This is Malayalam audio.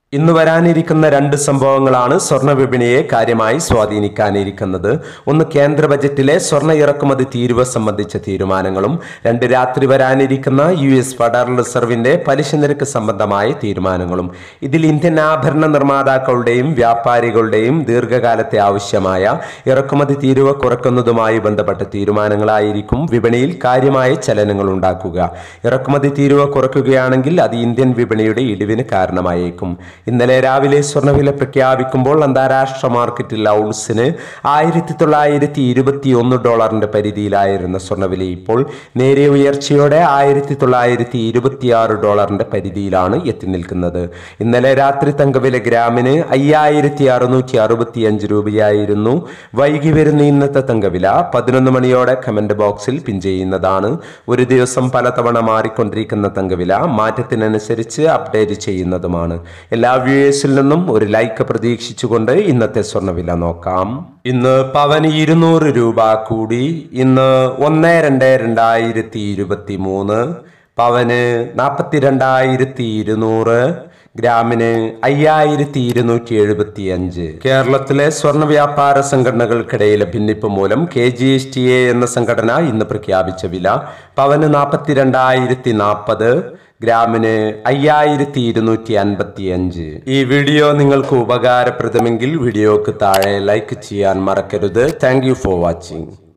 ഇന്ന് വരാനിരിക്കുന്ന രണ്ട് സംഭവങ്ങളാണ് സ്വർണ്ണ വിപണിയെ കാര്യമായി സ്വാധീനിക്കാനിരിക്കുന്നത് ഒന്ന് കേന്ദ്ര ബജറ്റിലെ സ്വർണ്ണ ഇറക്കുമതി തീരുവ സംബന്ധിച്ച തീരുമാനങ്ങളും രണ്ട് രാത്രി വരാനിരിക്കുന്ന യു എസ് ഫെഡറൽ റിസർവിന്റെ പലിശ നിരക്ക് സംബന്ധമായ തീരുമാനങ്ങളും ഇതിൽ ഇന്ത്യൻ ആഭരണ നിർമ്മാതാക്കളുടെയും വ്യാപാരികളുടെയും ദീർഘകാലത്തെ ആവശ്യമായ ഇറക്കുമതി തീരുവ കുറയ്ക്കുന്നതുമായി ബന്ധപ്പെട്ട തീരുമാനങ്ങളായിരിക്കും വിപണിയിൽ കാര്യമായ ചലനങ്ങൾ ഉണ്ടാക്കുക ഇറക്കുമതി തീരുവ കുറയ്ക്കുകയാണെങ്കിൽ അത് ഇന്ത്യൻ വിപണിയുടെ ഇടിവിന് കാരണമായേക്കും ഇന്നലെ രാവിലെ സ്വർണ്ണവില പ്രഖ്യാപിക്കുമ്പോൾ അന്താരാഷ്ട്ര മാർക്കറ്റിൽ ഔൺസിന് ആയിരത്തി തൊള്ളായിരത്തി ഇരുപത്തി ഒന്ന് ഡോളറിന്റെ പരിധിയിലായിരുന്ന സ്വർണ്ണവില ഇപ്പോൾ നേരിയ ഉയർച്ചയോടെ ആയിരത്തി തൊള്ളായിരത്തി ഇരുപത്തിയാറ് ഡോളറിന്റെ പരിധിയിലാണ് എത്തി നിൽക്കുന്നത് ഇന്നലെ രാത്രി തങ്കവില ഗ്രാമിന് അയ്യായിരത്തി അറുന്നൂറ്റി അറുപത്തി അഞ്ച് രൂപയായിരുന്നു വൈകി വരുന്ന ഇന്നത്തെ തങ്കവില പതിനൊന്ന് മണിയോടെ കമന്റ് ബോക്സിൽ പിൻ ചെയ്യുന്നതാണ് ഒരു ദിവസം പലതവണ മാറിക്കൊണ്ടിരിക്കുന്ന തങ്കവില മാറ്റത്തിനനുസരിച്ച് അപ്ഡേറ്റ് ചെയ്യുന്നതുമാണ് എല്ലാ വ്യൂവേഴ്സിൽ നിന്നും ഒരു ലൈക്ക് പ്രതീക്ഷിച്ചുകൊണ്ട് ഇന്നത്തെ സ്വർണ്ണവില നോക്കാം ഇന്ന് പവന് ഇരുന്നൂറ് രൂപ കൂടി ഇന്ന് ഒന്ന് രണ്ട് രണ്ടായിരത്തി ഇരുപത്തി മൂന്ന് പവന് നാൽപ്പത്തി രണ്ടായിരത്തി ഇരുന്നൂറ് ഗ്രാമിന് അയ്യായിരത്തി ഇരുന്നൂറ്റി എഴുപത്തി അഞ്ച് കേരളത്തിലെ സ്വർണ്ണ വ്യാപാര സംഘടനകൾക്കിടയിലെ ഭിന്നിപ്പ് മൂലം K G S T A എന്ന സംഘടന ഇന്ന് പ്രഖ്യാപിച്ച വില പവന് നാൽപ്പത്തി രണ്ടായിരത്തി നാൽപ്പത് ഗ്രാമിന് അയ്യായിരത്തി ഇരുന്നൂറ്റി അൻപത്തി അഞ്ച് ഈ വീഡിയോ നിങ്ങൾക്ക് ഉപകാരപ്രദമെങ്കിൽ വീഡിയോക്ക് താഴെ ലൈക്ക് ചെയ്യാൻ മറക്കരുത് താങ്ക് യു ഫോർ വാച്ചിങ്